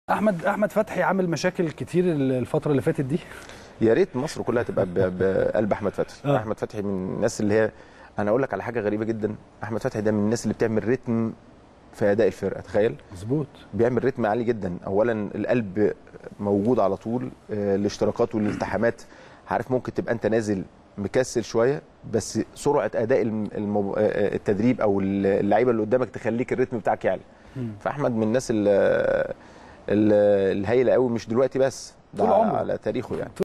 احمد احمد فتحي عامل مشاكل كتير الفتره اللي فاتت دي يا ريت مصر كلها تبقى ب- بقلب احمد فتحي آه. احمد فتحي من الناس اللي هي انا اقول لك على حاجه غريبه جدا احمد فتحي ده من الناس اللي بتعمل رتم في اداء الفرقه تخيل مظبوط بيعمل رتم عالي جدا اولا القلب موجود على طول آه، الاشتراكات والالتحامات عارف ممكن تبقى انت نازل مكسل شويه بس سرعه اداء الم- المو... آه، التدريب او اللعيبه اللي قدامك تخليك الريتم بتاعك يعلى مم. فاحمد من الناس ال- ال- الهايله قوي مش دلوقتي بس ده طول عمره. على تاريخه يعني